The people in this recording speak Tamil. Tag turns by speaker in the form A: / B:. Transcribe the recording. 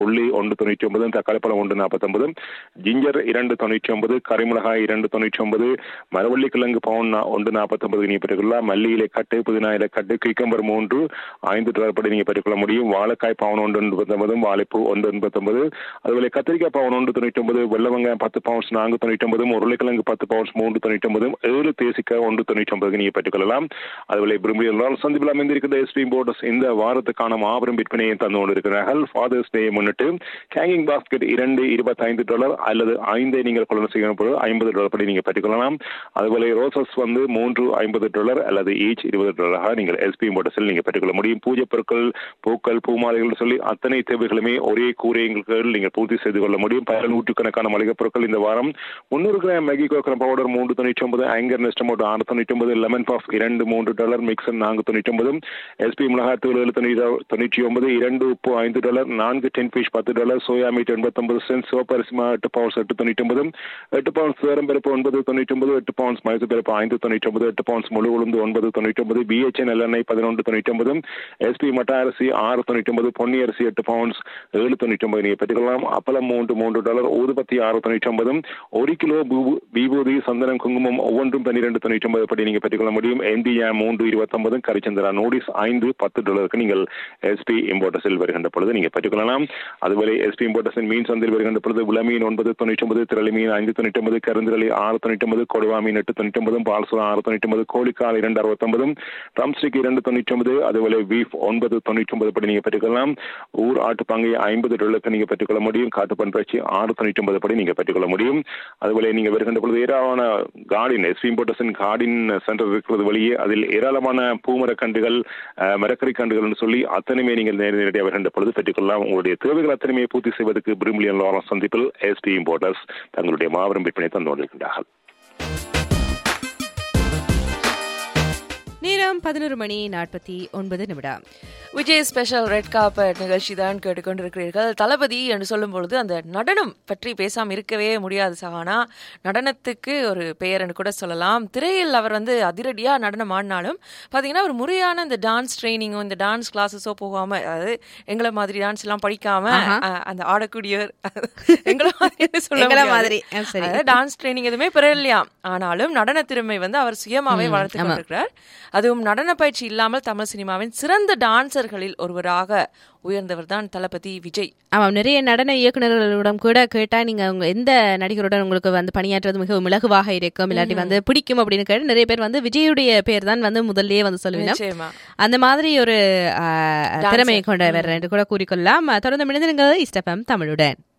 A: உள்ளி ஒன்று தொண்ணூற்றி ஒன்பது தக்காளி பழம் ஒன்று நாற்பத்தொன்பது ஜிஞ்சர் இரண்டு தொண்ணூற்றி ஒன்பது கரிமிளகாய் இரண்டு தொண்ணூற்றி ஒன்பது மரவள்ளி கிழங்கு பவுன் நா- ஒன்று நாற்பத்தொன்பது நீங்கள் பெற்றுக்கொள்ளலாம் மல்லி இலை கட்டு புதினா இலை கட்டு கிக்கம்பர் மூன்று ஐந்து டாலர் படி நீங்கள் பெற்றுக்கொள்ள முடியும் வாழைக்காய் பவுன் ஒன்று எண்பத்தொன்பது வாழைப்பூ ஒன்று எண்பத்தொன்பது அதுபோல கத்திரிக்காய் பவுன் ஒன்று தொண்ணூற்றி ஒன்பது வெள்ளை வெங்காயம் பத்து பவுன்ஸ் நான்கு தொண்ணூற்றி ஒன்பது உருளைக்கிழங்கு பத்து பவுன்ஸ் மூன்று தொண்ணூற்றி ஒன்பது ஏழு தேசிக்காய் ஒன்று தொண்ணூற்றி ஒன்பதுக்கு நீங்கள் பெற்றுக்கொள்ளலாம் அதுபோல பிரமியல் சந்திப்பில் அமைந்திருக்கிற எஸ்பி போர்டஸ் இந்த வாரத்துக்கான மாபெரும் விற்பனையை தந்து கொண்டிருக்கிறார்கள் ஃபாதர்ஸ் டே முன்னிட்டு கேங்கிங் பாஸ்கெட் இரண்டு இருபத்தைந்து டாலர் அல்லது ஐந்தை நீங்கள் கொள்ளும் செய்யும் பொழுது ஐம்பது டாலர் படி நீங்கள் பெற்றுக்கொள்ளலாம் அதுபோல ரோசஸ் வந்து மூன்று ஐம்பது டாலர் அல்லது ஈச் இருபது டாலராக நீங்கள் எஸ்பி போர்டஸில் நீங்கள் பெற்றுக்கொள்ள முடியும் பூஜை பொருட்கள் பூக்கள் பூமாலைகள் சொல்லி அத்தனை தேவைகளுமே ஒரே கூரைகளுக்கு நீங்கள் பூர்த்தி செய்து கொள்ள முடியும் பல நூற்றுக்கணக்கான மளிகை பொருட்கள் இந்த வாரம் முன்னூறு கிராம் மேகி கோக்கரம் பவுடர் மூன்று தொண்ணூற்றி ஒன்பது ஆங்கர் நெஸ்டமோட்டோ ஆறு தொண்ணூற்றி ஒன்பது லெமன் பாஃப் இரண்டு மூன்று டாலர் மிக்சர் நான்கு தொண்ணூற்றி ஒன்பது எஸ்பி மிளகாத்தூள் ஏழு தொண்ணூற்றி தொண்ணூற்றி ஒன்பது இரண்டு உப்பு ஐந்து டாலர் நான்கு டென் ஃபிஷ் பத்து டாலர் சோயா மீட் எண்பத்தொன்பது சென்ட் சோப்பரிசிமா எட்டு பவுன்ஸ் எட்டு தொண்ணூற்றி ஒன்பது எட்டு பவுன்ஸ் சேரம்பருப்பு ஒன்பது தொண்ணூற்றி ஒன்பது எட்டு பவுன்ஸ் மைசூர் பருப்பு ஐந்து தொண்ணூற்றி ஒன்பது எட்டு பவுன்ஸ் முழு உளுந்து ஒன்பது தொண்ணூற்றி ஒன்பது பிஹெச்என் எல்என்ஐ பதினொன்று தொண்ணூற்றி ஒன்பது எஸ்பி மட்ட அரிசி ஆறு தொண்ணூற்றி ஒன்பது பொன்னி அரிசி எட்டு பவுன்ஸ் ஏழு தொண்ணூற்றி ஒன்பது நீங்கள் பெற்றுக்கொள்ளலாம் அப்பளம் மூன்று மூன்று டாலர் ஊதுபத்தி ஆறு தொண்ணூற்றி ஒன்பது ஒரு கிலோ பூ- விபூதி சந்தனம் குங்குமம் ஒவ்வொன்றும் பன்னிரெண்டு தொண்ணூற்றி ஒன்பது படி நீங்கள் பெற்றுக்கொள்ள முடியும் என்டிஏ மூன்று இருபத்தொன்பது கரிச்சந்திரா நோடிஸ் ஐந்து பத்து டாலருக்கு நீங்கள் எஸ்பி இம்போர்ட்டஸில் வருகின்ற பொழுது நீங்கள் பெற்றுக்கொள்ளலாம் அதுபோல எஸ்பி இம்போர்ட்டஸின் மீன் சந்தையில் வருகின்ற பொழுது விளமீன் ஒன்பது தொண்ணூற்றி ஒன்பது திரளி மீன் ஐந்து தொண்ணூற்றி ஒன்பது கருந்திரளி ஆறு தொண்ணூற்றி ஒன்பது கொடுவா மீன் எட்டு தொண்ணூற்றி ஒன்பது பால்சுரா ஆறு தொண்ணூற்றி ஒன்பது கோழிக்கால் இரண்டு அறுபத்தொன்பது ட்ரம்ஸ்டிக் இரண்டு தொண்ணூற்றி ஒன்பது அதுபோல பீஃப் ஒன்பது தொண்ணூற்றி ஒன்பது படி நீங்கள் பெற்றுக்கொள்ளலாம் ஊர் ஆட்டு பங்கை ஐம்பது டாலருக்கு நீங்கள் பெற்றுக்கொள்ள முடியும் காட்டுப்பன் பயிற்சி ஆறு தொண்ணூற்றி ஒன்பது படி நீங்கள் பெற்றுக்கொள்ள முடியும் அதுபோல நீங்கள் வருகின்ற பொழுது ஏராளமான கார்டின் எஸ்பி இம்போர்ட்டஸின் கார்டின் சென்டர் இருக்கிறது வழியே அதில் ஏராளமான பூமரக்கன்றுகள் அஹ், மரக்கறி கன்றுகள் சொல்லி அத்தனையுமே நீங்கள் நேர நேரடியாக வருகின்ற பொழுது பெற்றுக்கொள்ளலாம் உங்களுடைய தேவைகள் அத்தனையுமே பூர்த்தி செய்வதற்கு பிரிமிலியன் லாரன்ஸ் சந்திப்பில் எஸ்பி இம்போர்ட்டர்ஸ் தங்களுடைய மாபெரும் விற்பனை தந்து கொண்டிருக்கின்றார்கள்
B: நேரம் பதினோரு மணி நாற்பத்தி ஒன்பது நிமிடம்
C: விஜய் ஸ்பெஷல் ரெட் கார்பெட் நிகழ்ச்சி தான் கேட்டுக்கொண்டிருக்கிறீர்கள் தளபதி என்று சொல்லும் பொழுது அந்த நடனம் பற்றி பேசாம இருக்கவே முடியாது சகானா நடனத்துக்கு ஒரு பெயர்னு கூட சொல்லலாம் திரையில் அவர் வந்து அதிரடியா நடனம் ஆடினாலும் பாத்தீங்கன்னா ஒரு முறையான இந்த டான்ஸ் ட்ரைனிங்கோ இந்த டான்ஸ் கிளாஸஸோ போகாம அதாவது எங்களை மாதிரி டான்ஸ் எல்லாம் படிக்காம அஹ், அந்த ஆடக்கூடிய எங்களை மாதிரி சொல்ல
B: எங்களை
C: முடியாது.
B: மாதிரி. ஆ, சரி.
C: அதாவது டான்ஸ் ட்ரைனிங் எதுவுமே பெறலையாம் ஆனாலும் நடன திறமை வந்து அவர் சுயமாவே வளர்த்து கொண்டிருக்கிறார் அதுவும் நடன பயிற்சி இல்லாமல் தமிழ் சினிமாவின் சிறந்த டான்சர்களில் ஒருவராக உயர்ந்தவர் தான் தளபதி விஜய்
B: ஆமாம் நிறைய நடன இயக்குநர்களிடம் கூட கேட்டா நீங்க உங்க எந்த நடிகருடன் உங்களுக்கு வந்து பணியாற்றுறது மிகவும் இலகுவாக இருக்கும் இல்லாட்டி வந்து பிடிக்கும் அப்படின்னு கேட்டு நிறைய பேர் வந்து விஜயுடைய பேர் தான் வந்து முதல்லயே வந்து சொல்லுவீங்க
C: நிச்சயமா
B: அந்த மாதிரி ஒரு ஆ, திறமையை கொண்டவர் என்று கூட கூறிக்கொள்ளலாம் தொடர்ந்து மிணிந்திருங்கள் இஸ்டபம் தமிழுடன்